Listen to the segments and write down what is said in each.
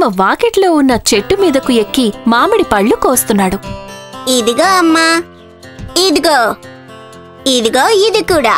తమ వాకిట్లో ఉన్న చెట్టు మీదకు ఎక్కి మామిడి పళ్ళు కోస్తున్నాడు ఇదిగో అమ్మా ఇదిగో ఇదిగో ఇది కూడా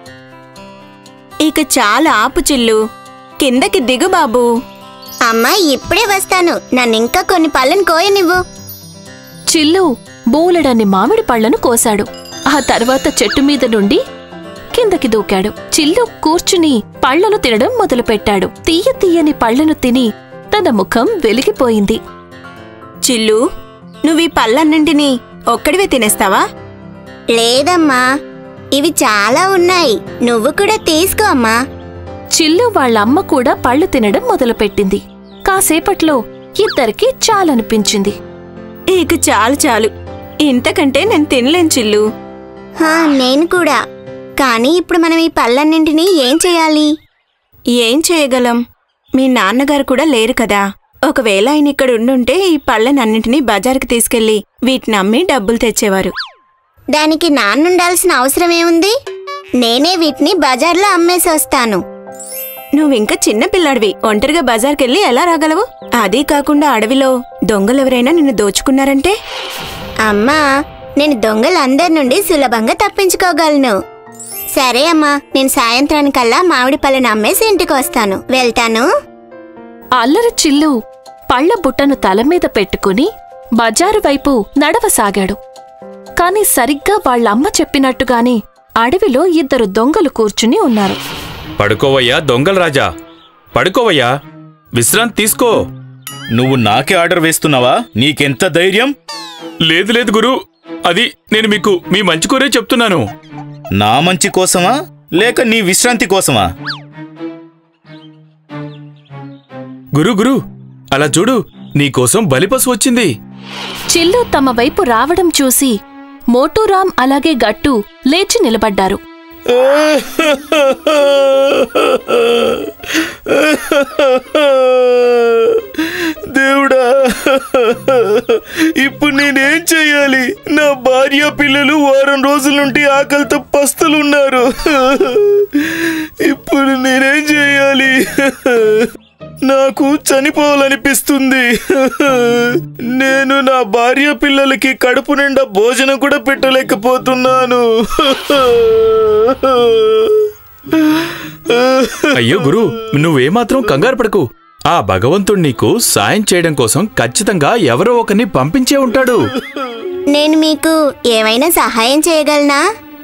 ఇక చాలా ఆపు చిల్లు కిందకి దిగు బాబూ అమ్మా ఇప్పుడే వస్తాను నన్నింకా కొన్ని పళ్ళను కోయనివ్వు చిల్లు బోలెడన్ని మామిడి పళ్లను కోశాడు ఆ తర్వాత చెట్టు మీద నుండి కిందకి దూకాడు చిల్లు కూర్చుని పళ్లను తినడం మొదలుపెట్టాడు తీయ తీయని పళ్లను తిని తన ముఖం వెలిగిపోయింది చిల్లు నువ్వు ఈ పళ్ళన్నింటినీ ఒక్కడివే తినేస్తావా లేదమ్మా ఇవి చాలా ఉన్నాయి నువ్వు కూడా తీసుకో అమ్మా చిల్లు వాళ్ళమ్మ కూడా పళ్ళు తినడం మొదలుపెట్టింది కాసేపట్లో ఇద్దరికీ చాలనిపించింది ఇక చాలు చాలు ఇంతకంటే నేను తినలేను చిల్లు హా నేను కూడా కానీ ఇప్పుడు మనం ఈ పళ్ళన్నింటినీ ఏం చేయాలి ఏం చేయగలం మీ నాన్నగారు కూడా లేరు కదా ఒకవేళ ఆయన ఇక్కడ ఉండుంటే ఈ పళ్ళనన్నింటినీ బజార్కి తీసుకెళ్లి వీటిని అమ్మి డబ్బులు తెచ్చేవారు దానికి నాన్నుండాల్సిన అవసరం ఏముంది నేనే వీటిని బజార్లో అమ్మేసి వస్తాను నువ్వింకా చిన్న పిల్లాడివి ఒంటరిగా బజార్కెళ్ళి ఎలా రాగలవు అదీ కాకుండా అడవిలో దొంగలెవరైనా నిన్ను దోచుకున్నారంటే అమ్మా నేను దొంగలందరి నుండి సులభంగా తప్పించుకోగలను సరే అమ్మా నేను సాయంత్రానికల్లా మామిడి పళ్ళను అమ్మేసి ఇంటికి వస్తాను వెళ్తాను అల్లరి చిల్లు పళ్ల బుట్టను తల మీద పెట్టుకుని బజారు వైపు నడవసాగాడు కాని సరిగ్గా వాళ్ళమ్మ చెప్పినట్టుగానే అడవిలో ఇద్దరు దొంగలు కూర్చుని ఉన్నారు పడుకోవయ్యా దొంగల రాజా పడుకోవయ్యా విశ్రాంతి తీసుకో నువ్వు నాకే ఆర్డర్ వేస్తున్నావా నీకెంత ధైర్యం లేదు లేదు గురు అది నేను మీకు మీ మంచి కోరే చెప్తున్నాను నా మంచి కోసమా లేక నీ విశ్రాంతి కోసమా గురు గురు అలా చూడు నీకోసం బలిపసు వచ్చింది చిల్లు తమ వైపు రావడం చూసి మోటూరాం అలాగే గట్టు లేచి నిలబడ్డారు దేవుడా ఇప్పుడు నేనేం చెయ్యాలి నా భార్య పిల్లలు వారం రోజుల నుండి ఆకలితో పస్తులున్నారు ఇప్పుడు నేనేం చేయాలి నాకు చనిపోవాలనిపిస్తుంది నేను నా భార్య పిల్లలకి కడుపు నిండా భోజనం కూడా పెట్టలేకపోతున్నాను అయ్యో గురు నువ్వేమాత్రం కంగారు పడకు ఆ భగవంతుడు నీకు సాయం చేయడం కోసం ఖచ్చితంగా ఎవరో ఒకరిని పంపించే ఉంటాడు నేను మీకు ఏమైనా సహాయం చేయగలనా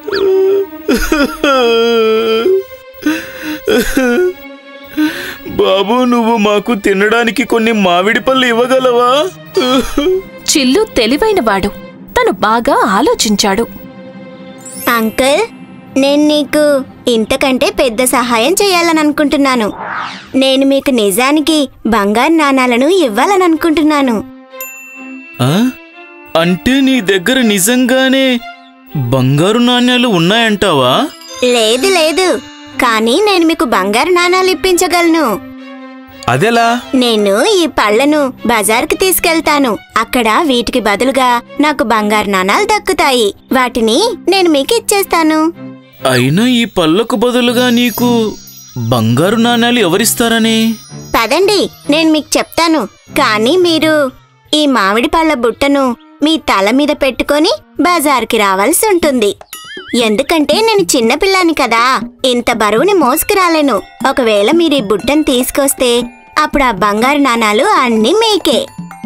బాబు నువ్వు మాకు తినడానికి కొన్ని మామిడి పళ్ళు ఇవ్వగలవా చిల్లు తెలివైనవాడు తను బాగా ఆలోచించాడు అంకుల్ నేను నీకు ఇంతకంటే పెద్ద సహాయం చేయాలని అనుకుంటున్నాను నేను మీకు నిజానికి బంగారు నాణాలను ఇవ్వాలని అనుకుంటున్నాను ఆ? అంటే నీ దగ్గర నిజంగానే బంగారు నాణ్యాలు ఉన్నాయంటావా లేదు లేదు కానీ నేను మీకు బంగారు నాణాలు ఇప్పించగలను అదెలా నేను ఈ పళ్ళను బజార్కి తీసుకెళ్తాను అక్కడ వీటికి బదులుగా నాకు బంగారు నాణాలు దక్కుతాయి వాటిని నేను మీకు ఇచ్చేస్తాను అయినా ఈ పళ్ళకు బదులుగా నీకు బంగారు నాణ్యాలు ఎవరిస్తారని పదండి నేను మీకు చెప్తాను కానీ మీరు ఈ మామిడి పళ్ళ బుట్టను మీ తల మీద పెట్టుకొని బజార్కి రావాల్సి ఉంటుంది ఎందుకంటే నేను చిన్నపిల్లాని కదా ఇంత బరువుని మోసుకు రాలేను ఒకవేళ మీరు ఈ బుట్టను తీసుకొస్తే అప్పుడు ఆ బంగారు నాణాలు అన్నీ మీకే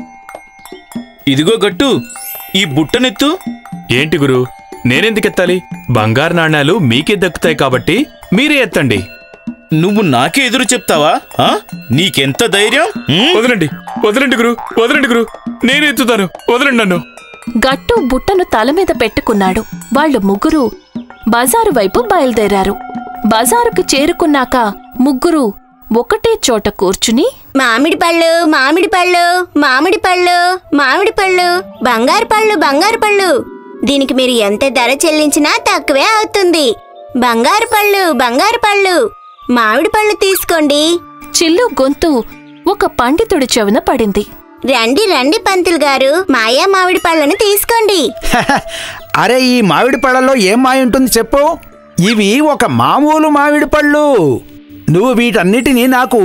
ఇదిగో గట్టు ఈ బుట్టనెత్తు ఏంటి గురు నేనెందుకెత్తాలి బంగారు నాణ్యాలు మీకే దక్కుతాయి కాబట్టి మీరే ఎత్తండి నువ్వు నాకే ఎదురు చెప్తావా ఆ? నీకెంత ధైర్యం ఉమ్? వదలండి వదలండి గురు వదలండి గురు నేను ఎత్తుతాను వదలండి నన్ను గట్టు బుట్టను తల మీద పెట్టుకున్నాడు వాళ్ళు ముగ్గురు బజారు వైపు బయలుదేరారు బజారుకు చేరుకున్నాక ముగ్గురు ఒకటే చోట కూర్చుని మామిడి పళ్ళు మామిడి పళ్ళు మామిడి పళ్ళు మామిడి పళ్ళు బంగారు పళ్ళు బంగారు పళ్ళు దీనికి మీరు ఎంత ధర చెల్లించినా తక్కువే అవుతుంది బంగారు పళ్ళు బంగారు పళ్ళు మామిడి పళ్ళు తీసుకోండి చిల్లు గొంతు ఒక పండితుడి చెవిన పడింది రండి రండి పంతులు గారు మాయా మామిడి పళ్ళను తీసుకోండి అరే ఈ మామిడి పళ్ళలో ఏం మాయ ఉంటుంది చెప్పు ఇవి ఒక మామూలు మామిడి పళ్ళు నువ్వు వీటన్నిటినీ నాకు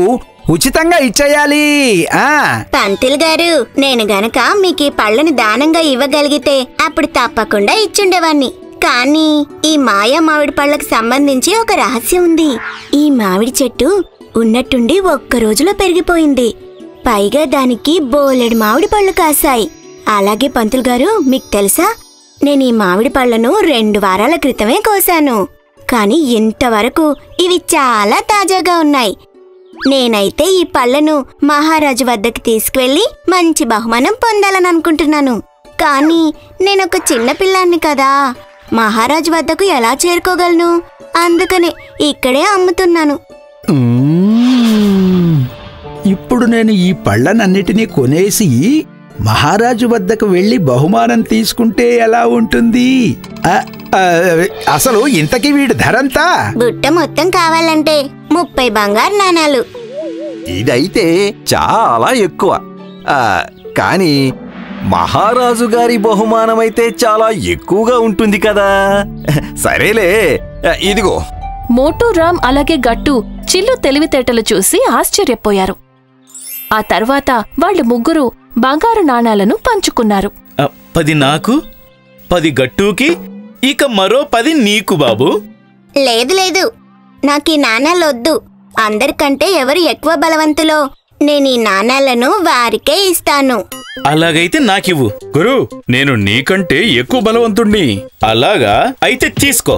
ఉచితంగా ఇచ్చేయాలి ఆ పంతులు గారు నేను గనక మీకు ఈ పళ్ళని దానంగా ఇవ్వగలిగితే అప్పుడు తప్పకుండా ఇచ్చుండేవాణ్ణి కానీ ఈ మాయా మామిడి పళ్ళకు సంబంధించి ఒక రహస్యం ఉంది ఈ మామిడి చెట్టు ఉన్నట్టుండి ఒక్క రోజులో పెరిగిపోయింది పైగా దానికి బోలెడు మామిడి పళ్ళు కాశాయి అలాగే పంతులు గారు మీకు తెలుసా నేను ఈ మామిడి పళ్ళను రెండు వారాల క్రితమే కోసాను కానీ ఇంతవరకు ఇవి చాలా తాజాగా ఉన్నాయి నేనైతే ఈ పళ్ళను మహారాజు వద్దకు తీసుకువెళ్ళి మంచి బహుమానం పొందాలని అనుకుంటున్నాను కానీ నేనొక చిన్న పిల్లాన్ని కదా మహారాజు వద్దకు ఎలా చేరుకోగలను అందుకనే ఇక్కడే అమ్ముతున్నాను మ్మ్. ఇప్పుడు నేను ఈ పళ్ళనన్నిటినీ కొనేసి మహారాజు వద్దకు వెళ్ళి బహుమానం తీసుకుంటే ఎలా ఉంటుంది ఆ, ఆ, అసలు ఇంతకీ వీడి ధరంతా బుట్ట మొత్తం కావాలంటే ముప్పై బంగారు నాణాలు ఇదైతే చాలా ఎక్కువ ఆ, కానీ మహారాజు గారి బహుమానమైతే చాలా ఎక్కువగా ఉంటుంది కదా సరేలే ఆ, ఇదిగో మోటూ రామ్ అలాగే గట్టు చిల్లు తెలివితేటలు చూసి ఆశ్చర్యపోయారు ఆ తర్వాత వాళ్ళు ముగ్గురు బంగారు నాణాలను పంచుకున్నారు ఆ, పది నాకు పది గట్టుకి ఇక మరో పది నీకు బాబు లేదు లేదు నాకు ఈ నాణాలు వద్దు అందరికంటే ఎవరు ఎక్కువ బలవంతులో నేను ఈ నాణాలను వారికే ఇస్తాను అలాగైతే నాకివ్వు గురు నేను నీకంటే ఎక్కువ బలవంతుణ్ణి అలాగా అయితే తీసుకో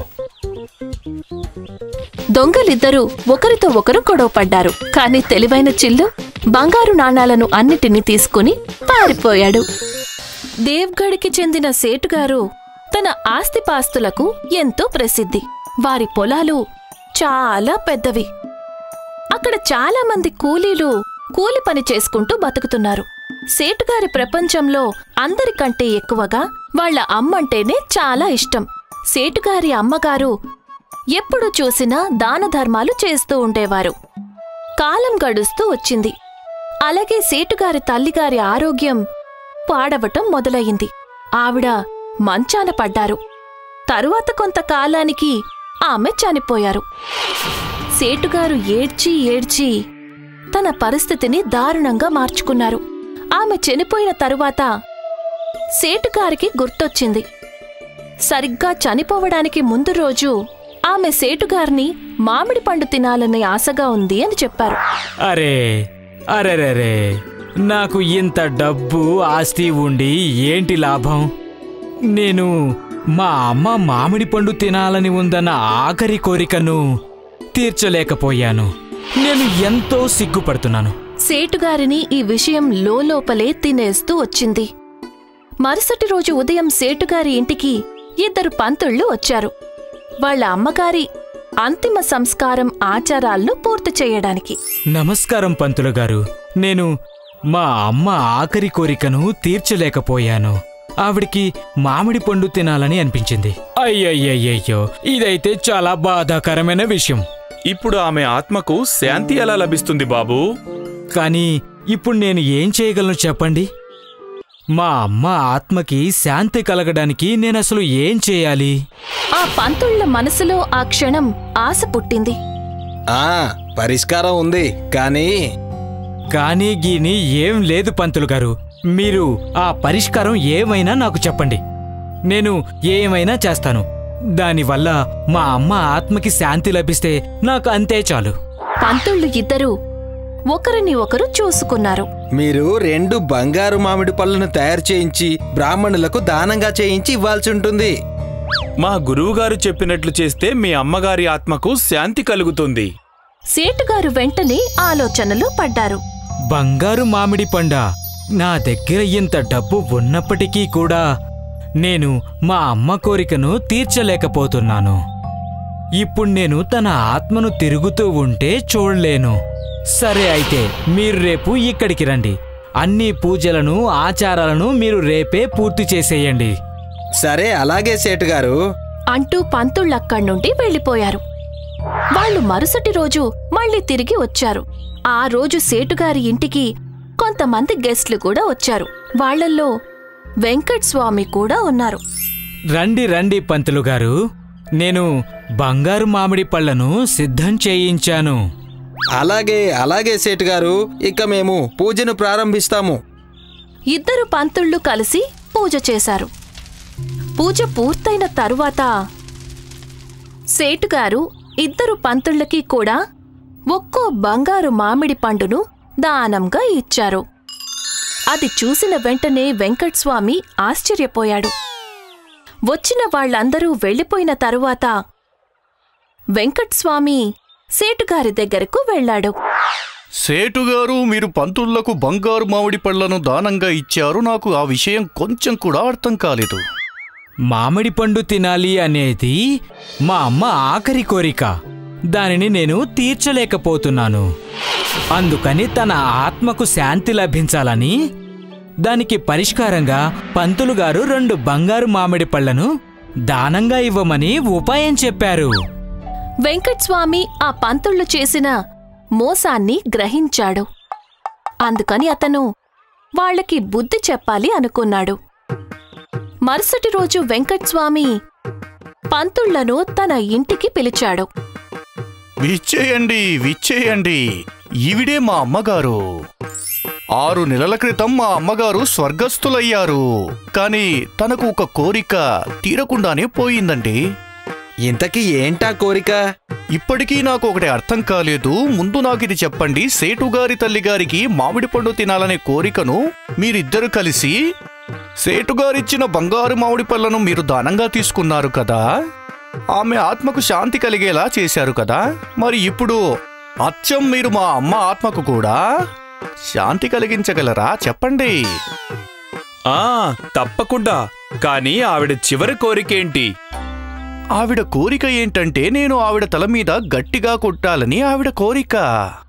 దొంగలిద్దరూ ఒకరితో ఒకరు గొడవపడ్డారు కాని తెలివైన చిల్లు బంగారు నాణాలను అన్నిటినీ తీసుకుని పారిపోయాడు దేవ్గఢ్కి చెందిన సేటుగారు తన ఆస్తిపాస్తులకు ఎంతో ప్రసిద్ధి వారి పొలాలు చాలా పెద్దవి అక్కడ చాలా మంది కూలీలు కూలి పని చేసుకుంటూ బతుకుతున్నారు సేటుగారి ప్రపంచంలో అందరికంటే ఎక్కువగా వాళ్ళ అమ్మంటేనే చాలా ఇష్టం సేటుగారి అమ్మగారు ఎప్పుడు చూసినా దాన ధర్మాలు చేస్తూ ఉండేవారు కాలం గడుస్తూ వచ్చింది అలాగే సేటుగారి తల్లిగారి ఆరోగ్యం పాడవటం మొదలయింది ఆవిడ మంచాన పడ్డారు తరువాత కొంతకాలానికి ఆమె చనిపోయారు సేటుగారు ఏడ్చి ఏడ్చి తన పరిస్థితిని దారుణంగా మార్చుకున్నారు ఆమె చనిపోయిన తరువాత సేటుగారికి గుర్తొచ్చింది సరిగ్గా చనిపోవడానికి ముందు రోజు ఆమె సేటుగారిని మామిడి పండు తినాలనే ఆశగా ఉంది అని చెప్పారు అరే అరెరెరే నాకు ఇంత డబ్బు ఆస్తి ఉండి ఏంటి లాభం నేను మా అమ్మ మామిడి పండు తినాలని ఉందన్న ఆఖరి కోరికను తీర్చలేకపోయాను నేను ఎంతో సిగ్గుపడుతున్నాను సేటుగారిని ఈ విషయం లోలోపలే తినేస్తూ వచ్చింది మరుసటి రోజు ఉదయం సేటుగారి ఇంటికి ఇద్దరు పంతుళ్ళు వచ్చారు వాళ్ళ అమ్మగారి అంతిమ సంస్కారం ఆచారాలను పూర్తి చేయడానికి నమస్కారం పంతులు గారు నేను మా అమ్మ ఆఖరి కోరికను తీర్చలేకపోయాను ఆవిడికి మామిడి పండు తినాలని అనిపించింది అయ్యయ్యయ్యో ఇదైతే చాలా బాధాకరమైన విషయం ఇప్పుడు ఆమె ఆత్మకు శాంతి ఎలా లభిస్తుంది బాబూ కానీ ఇప్పుడు నేను ఏం చేయగలను చెప్పండి మా అమ్మ ఆత్మకి శాంతి కలగడానికి నేనసలు ఏం చేయాలి ఆ పంతుళ్ళ మనసులో ఆ క్షణం ఆశ పుట్టింది ఆ పరిష్కారం ఉంది కానీ కానీ గీని ఏం లేదు పంతులు గారు మీరు ఆ పరిష్కారం ఏమైనా నాకు చెప్పండి నేను ఏమైనా చేస్తాను దానివల్ల మా అమ్మ ఆత్మకి శాంతి లభిస్తే నాకు అంతే చాలు పంతుళ్ళు ఇద్దరూ ఒకరిని ఒకరు చూసుకున్నారు మీరు రెండు బంగారు మామిడి పళ్ళను తయారు చేయించి బ్రాహ్మణులకు దానంగా చేయించి ఇవ్వాల్సి ఉంటుంది మా గురువుగారు చెప్పినట్లు చేస్తే మీ అమ్మగారి ఆత్మకు శాంతి కలుగుతుంది సేటుగారు వెంటనే ఆలోచనలో పడ్డారు బంగారు మామిడి పండ నా దగ్గర ఇంత డబ్బు ఉన్నప్పటికీ కూడా నేను మా అమ్మ కోరికను తీర్చలేకపోతున్నాను ఇప్పుడు నేను తన ఆత్మను తిరుగుతూ ఉంటే చూడలేను సరే అయితే మీరు రేపు ఇక్కడికి రండి అన్ని పూజలను ఆచారాలను మీరు రేపే పూర్తి చేసేయండి సరే అలాగే సేటు గారు అంటూ పంతుళ్ళక్కడి నుండి వెళ్ళిపోయారు వాళ్ళు మరుసటి రోజు మళ్ళీ తిరిగి వచ్చారు ఆ రోజు సేటుగారి ఇంటికి కొంతమంది గెస్ట్లు కూడా వచ్చారు వాళ్ళల్లో వెంకట్ స్వామి కూడా ఉన్నారు రండి రండి పంతులు గారు నేను బంగారు మామిడి పళ్ళను సిద్ధం చేయించాను అలాగే అలాగే సేటు గారు ఇక మేము పూజను ప్రారంభిస్తాము ఇద్దరు పంతుళ్ళు కలిసి పూజ చేశారు పూజ పూర్తయిన తరువాత సేటుగారు ఇద్దరు పంతుళ్ళకి కూడా ఒక్కో బంగారు మామిడి పండును దానంగా ఇచ్చారు అది చూసిన వెంటనే వెంకట్స్వామి ఆశ్చర్యపోయాడు వచ్చిన వాళ్ళందరూ వెళ్ళిపోయిన తరువాత వెంకట్స్వామి సేటుగారి దగ్గరకు వెళ్ళాడు సేటుగారు మీరు పంతుళ్లకు బంగారు మామిడి పళ్లను దానంగా ఇచ్చారు నాకు ఆ విషయం కొంచెం కూడా అర్థం కాలేదు మామిడి పండు తినాలి అనేది మా అమ్మ ఆఖరి కోరిక దానిని నేను తీర్చలేకపోతున్నాను అందుకని తన ఆత్మకు శాంతి లభించాలని దానికి పరిష్కారంగా పంతులు గారు రెండు బంగారు మామిడి పళ్లను దానంగా ఇవ్వమని ఉపాయం చెప్పారు వెంకట్స్వామి ఆ పంతుళ్ళు చేసిన మోసాన్ని గ్రహించాడు అందుకని అతను వాళ్ళకి బుద్ధి చెప్పాలి అనుకున్నాడు మరుసటి రోజు వెంకట్స్వామి పంతుళ్లను తన ఇంటికి పిలిచాడు విచ్చేయండి విచ్చేయండి ఈవిడే మా అమ్మగారు ఆరు నెలల క్రితం మా అమ్మగారు స్వర్గస్థులయ్యారు కానీ తనకు ఒక కోరిక తీరకుండానే పోయిందండి ఇంతకీ ఏంటా కోరిక ఇప్పటికీ నాకు ఒకటి అర్థం కాలేదు ముందు నాకు ఇది చెప్పండి సేటుగారి తల్లిగారికి మామిడి పండు తినాలనే కోరికను మీరిద్దరు కలిసి సేటుగారిచ్చిన బంగారు మామిడి పళ్ళను మీరు దానంగా తీసుకున్నారు కదా ఆమె ఆత్మకు శాంతి కలిగేలా చేశారు కదా మరి ఇప్పుడు అచ్చం మీరు మా అమ్మ ఆత్మకు కూడా శాంతి కలిగించగలరా చెప్పండి ఆ తప్పకుండా కానీ ఆవిడ చివరి కోరికేంటి ఆవిడ కోరిక ఏంటంటే నేను ఆవిడ తల మీద గట్టిగా కొట్టాలని ఆవిడ కోరిక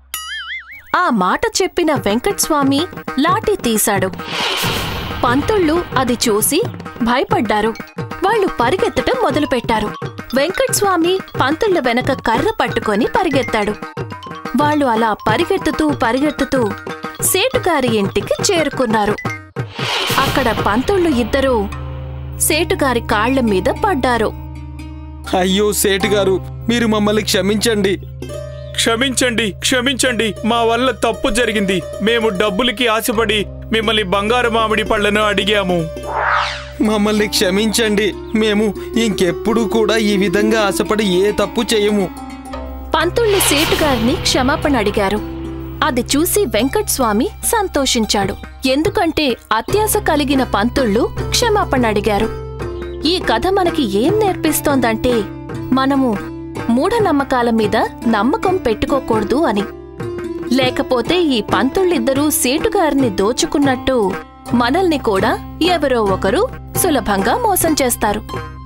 ఆ మాట చెప్పిన వెంకట్స్వామి లాఠీ తీశాడు పంతుళ్ళు అది చూసి భయపడ్డారు వాళ్ళు పరిగెత్తటం మొదలుపెట్టారు వెంకట్స్వామి పంతుళ్ళ వెనక కర్ర పట్టుకొని పరిగెత్తాడు వాళ్ళు అలా పరిగెత్తుతూ పరిగెత్తుతూ సేటుగారి ఇంటికి చేరుకున్నారు అక్కడ పంతుళ్ళు ఇద్దరూ సేటుగారి కాళ్ల మీద పడ్డారు అయ్యో సేటు గారు మీరు మమ్మల్ని క్షమించండి క్షమించండి క్షమించండి మా వల్ల తప్పు జరిగింది మేము డబ్బులకి ఆశపడి మిమ్మల్ని బంగారు మామిడి పళ్ళను అడిగాము మమ్మల్ని క్షమించండి మేము ఇంకెప్పుడు కూడా ఈ విధంగా ఆశపడి ఏ తప్పు చేయము పంతుళ్ళు సేటుగారిని క్షమాపణ అడిగారు అది చూసి వెంకట్స్వామి సంతోషించాడు ఎందుకంటే అత్యాశ కలిగిన పంతుళ్ళు క్షమాపణ అడిగారు ఈ కథ మనకి ఏం నేర్పిస్తోందంటే మనము మూఢనమ్మకాల మీద నమ్మకం పెట్టుకోకూడదు అని లేకపోతే ఈ పంతుళ్ళిద్దరూ సేటుగారిని దోచుకున్నట్టు మనల్ని కూడా ఎవరో ఒకరు సులభంగా మోసం చేస్తారు